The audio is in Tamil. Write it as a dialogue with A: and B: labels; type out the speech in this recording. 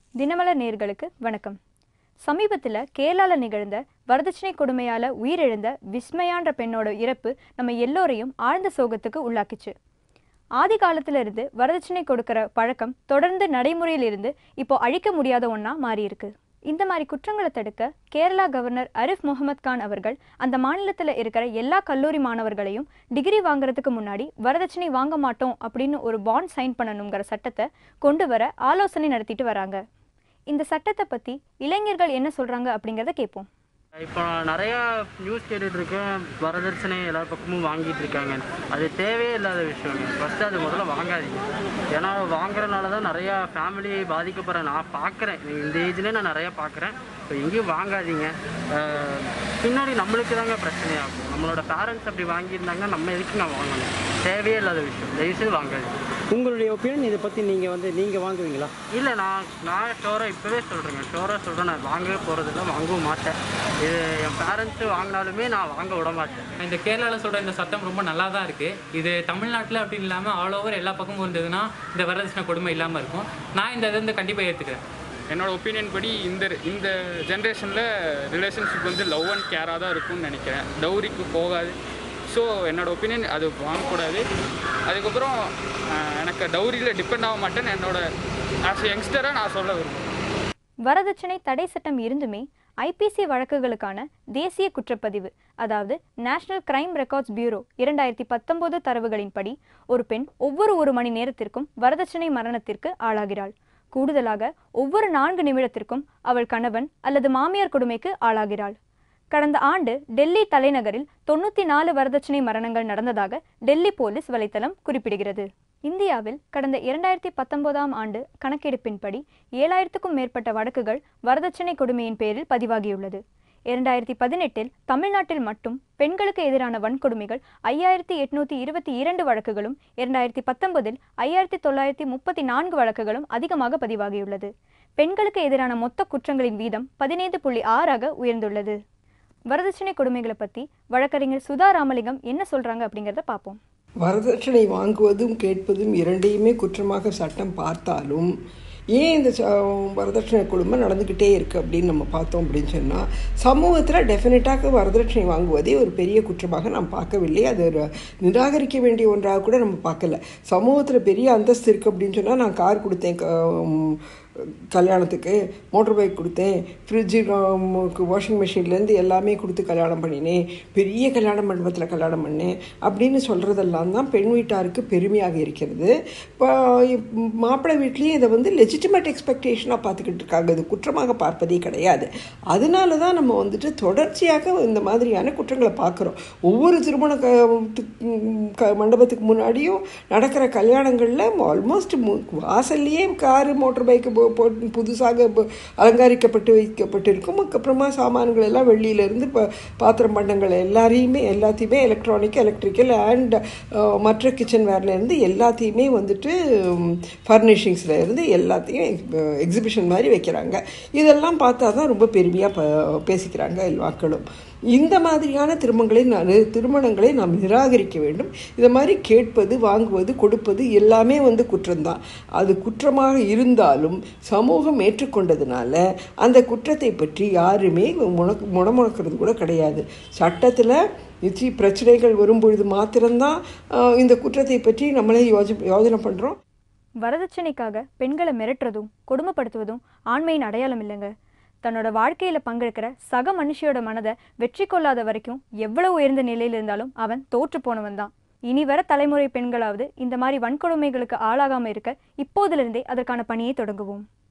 A: தினமலர் நேர்களுக்கு வணக்கம் சமீபத்தில் கேரளாவில் நிகழ்ந்த வரதட்சணை கொடுமையால் உயிரிழந்த விஸ்மயான்ற பெண்ணோட இறப்பு நம்ம எல்லோரையும் ஆழ்ந்த சோகத்துக்கு உள்ளாக்கிச்சு ஆதி காலத்துல இருந்து வரதட்சணை கொடுக்கிற பழக்கம் தொடர்ந்து நடைமுறையில் இருந்து இப்போ அழிக்க முடியாத ஒன்றா மாறியிருக்கு இந்த மாதிரி குற்றங்களை தடுக்க கேரளா கவர்னர் அரிஃப் முகமது கான் அவர்கள் அந்த மாநிலத்தில் இருக்கிற எல்லா கல்லூரி மாணவர்களையும் டிகிரி வாங்குறதுக்கு முன்னாடி வரதட்சணை வாங்க மாட்டோம் அப்படின்னு ஒரு பாண்ட் சைன் பண்ணணுங்கிற சட்டத்தை கொண்டு வர ஆலோசனை நடத்திட்டு வராங்க இந்த சட்டத்தை பற்றி இளைஞர்கள் என்ன சொல்கிறாங்க அப்படிங்கிறத கேட்போம்
B: இப்போ நிறையா நியூஸ் கேட்டுட்டு இருக்கேன் வரதட்சணை எல்லா பக்கமும் வாங்கிட்டு இருக்காங்க அது தேவையே இல்லாத விஷயங்க ஃபஸ்ட்டு அது முதல்ல வாங்காதீங்க ஏன்னா வாங்குறதுனால தான் நிறையா ஃபேமிலி பாதிக்கப்படுற நான் பார்க்குறேன் இந்த ஏஜ்லேயே நான் நிறையா பார்க்குறேன் இப்போ எங்கேயும் வாங்காதீங்க அஹ் பின்னாடி நம்மளுக்கு தாங்க பிரச்சனையாகும் நம்மளோட பேரண்ட்ஸ் அப்படி வாங்கியிருந்தாங்கன்னா நம்ம எதுக்கு நான் வாங்கணும் தேவையே இல்லாத விஷயம் தயவுசெய்து வாங்காதீங்க
C: உங்களுடைய ஒப்பீனியன் இதை பற்றி நீங்கள் வந்து நீங்கள் வாங்குவீங்களா
B: இல்லை நான் நான் ஷோராக இப்போவே சொல்கிறேங்க ஷோராக சொல்கிறேன் நான் வாங்கவே போகிறதில்ல வாங்கவும் மாட்டேன் இது என் பேரண்ட்ஸு வாங்கினாலுமே நான் வாங்க விட மாட்டேன்
D: இந்த கேரளாவில் சொல்கிற இந்த சட்டம் ரொம்ப நல்லா தான் இருக்குது இது தமிழ்நாட்டில் அப்படி இல்லாமல் ஆல் ஓவர் எல்லா பக்கமும் இருந்ததுன்னா இந்த வரதட்சணை கொடுமை இல்லாமல் இருக்கும் நான் இந்த இதை வந்து கண்டிப்பாக ஏற்றுக்கிறேன்
E: என்னோட ஒப்பீனியன் படி இந்த இந்த ஜென்ரேஷனில் ரிலேஷன்ஷிப் வந்து லவ் அண்ட் கேராக தான் இருக்கும்னு நினைக்கிறேன் டௌரிக்கு போகாது ஸோ என்னோட ஒப்பீனியன் அது வாங்கக்கூடாது அதுக்கப்புறம் ஆஹ், எனக்கு டௌரியில் டிபெண்ட் ஆக மாட்டேன்னு என்னோட ஆஸ் யங்ஸ்டராக நான் சொல்ல விரும்புகிறேன்
A: வரதட்சணை தடை சட்டம் இருந்துமே ஐபிசி வழக்குகளுக்கான தேசிய குற்றப்பதிவு அதாவது நேஷனல் கிரைம் ரெக்கார்ட்ஸ் பியூரோ இரண்டாயிரத்தி பத்தொன்பது தரவுகளின்படி ஒரு பெண் ஒவ்வொரு ஒரு மணி நேரத்திற்கும் வரதட்சணை மரணத்திற்கு ஆளாகிறாள் கூடுதலாக ஒவ்வொரு நான்கு நிமிடத்திற்கும் அவள் கணவன் அல்லது மாமியார் கொடுமைக்கு ஆளாகிறாள் கடந்த ஆண்டு டெல்லி தலைநகரில் தொண்ணூற்றி நாலு வரதட்சணை மரணங்கள் நடந்ததாக டெல்லி போலீஸ் வலைத்தளம் குறிப்பிடுகிறது இந்தியாவில் கடந்த இரண்டாயிரத்தி பத்தொன்பதாம் ஆண்டு கணக்கெடுப்பின்படி ஏழாயிரத்துக்கும் மேற்பட்ட வழக்குகள் வரதட்சணை கொடுமையின் பேரில் பதிவாகியுள்ளது இரண்டாயிரத்தி பதினெட்டில் தமிழ்நாட்டில் மட்டும் பெண்களுக்கு எதிரான வன்கொடுமைகள் ஐயாயிரத்தி எட்நூத்தி இருபத்தி இரண்டு வழக்குகளும் இரண்டாயிரத்தி பத்தொன்பதில் ஐயாயிரத்தி தொள்ளாயிரத்தி முப்பத்தி நான்கு வழக்குகளும் அதிகமாக பதிவாகியுள்ளது பெண்களுக்கு எதிரான மொத்த குற்றங்களின் வீதம் பதினைந்து புள்ளி ஆறாக உயர்ந்துள்ளது வரதட்சணை கொடுமைகளை பற்றி வழக்கறிஞர் சுதா ராமலிங்கம் என்ன சொல்றாங்க அப்படிங்கிறத பார்ப்போம்
F: வரதட்சணை வாங்குவதும் கேட்பதும் இரண்டையுமே குற்றமாக சட்டம் பார்த்தாலும் ஏன் இந்த ச- வரதட்சணை கொடுமை நடந்துக்கிட்டே இருக்குது அப்படின்னு நம்ம பார்த்தோம் அப்படின்னு சொன்னால் சமூகத்தில் டெஃபினட்டாக வரதட்சணை வாங்குவதே ஒரு பெரிய குற்றமாக நாம் பார்க்கவில்லை அது ஒரு நிராகரிக்க வேண்டிய ஒன்றாக கூட நம்ம பார்க்கல சமூகத்தில் பெரிய அந்தஸ்து இருக்குது அப்படின்னு சொன்னால் நான் கார் கொடுத்தேன் க- உம், கல்யாணத்துக்கு மோட்டர் பைக் கொடுத்தேன் ஃப்ரிட்ஜு வாஷிங் மிஷின்லேருந்து எல்லாமே கொடுத்து கல்யாணம் பண்ணினேன் பெரிய கல்யாண மண்டபத்தில் கல்யாணம் பண்ணேன் அப்படின்னு சொல்கிறதெல்லாம் தான் பெண் வீட்டாருக்கு பெருமையாக இருக்கிறது இப்போ மாப்பிள்ளை வீட்லேயும் இதை வந்து லெஜிட்டிமேட் எக்ஸ்பெக்டேஷனாக பார்த்துக்கிட்டு இருக்காங்க இது குற்றமாக பார்ப்பதே கிடையாது அதனால தான் நம்ம வந்துட்டு தொடர்ச்சியாக இந்த மாதிரியான குற்றங்களை பார்க்குறோம் ஒவ்வொரு திருமண க க- மண்டபத்துக்கு முன்னாடியும் நடக்கிற கல்யாணங்களில் ஆல்மோஸ்ட் வாசல்லையே காரு மோட்டர் பைக்கு போட்டு புதுசாக ப- அலங்கரிக்கப்பட்டு வைக்கப்பட்டிருக்கும் அதுக்கப்புறமா சாமான்கள் எல்லாம் வெளியிலேருந்து இப்போ பாத்திரம் பண்டங்கள் எல்லாரையுமே எல்லாத்தையுமே எலக்ட்ரானிக் எலக்ட்ரிக்கல் அண்ட் மற்ற கிச்சன் வேர்லேருந்து எல்லாத்தையுமே வந்துட்டு ஃபர்னிஷிங்ஸில் இருந்து எல்லாத்தையும் எக்ஸிபிஷன் மாதிரி வைக்கிறாங்க இதெல்லாம் பார்த்தா தான் ரொம்ப பெருமையாக ப பேசிக்கிறாங்க மக்களும் இந்த மாதிரியான திருமணங்களை நான் திருமணங்களை நாம் நிராகரிக்க வேண்டும் இதை மாதிரி கேட்பது வாங்குவது கொடுப்பது எல்லாமே வந்து குற்றம்தான் அது குற்றமாக இருந்தாலும் சமூகம் ஏற்றுக்கொண்டதுனால அந்த குற்றத்தை பற்றி யாருமே முணக்கு முடமுணக்கிறது கூட கிடையாது சட்டத்தில் நிச்சய பிரச்சனைகள் வரும்பொழுது மாத்திரம்தான் ஆஹ், இந்த குற்றத்தை பற்றி நம்மளே யோசி யோஜனை பண்ணுறோம்
A: வரதட்சணைக்காக பெண்களை மிரட்டுறதும் கொடுமைப்படுத்துவதும் ஆண்மையின் அடையாளம் இல்லைங்க தன்னோட வாழ்க்கையில பங்கெடுக்கிற சக மனுஷியோட மனதை வெற்றி கொள்ளாத வரைக்கும் எவ்வளவு உயர்ந்த நிலையில் இருந்தாலும் அவன் தோற்று போனவன் தான் இனி வர தலைமுறை பெண்களாவது இந்த மாதிரி வன்கொடுமைகளுக்கு ஆளாகாம இருக்க இப்போதிலிருந்தே அதற்கான பணியை தொடங்குவோம்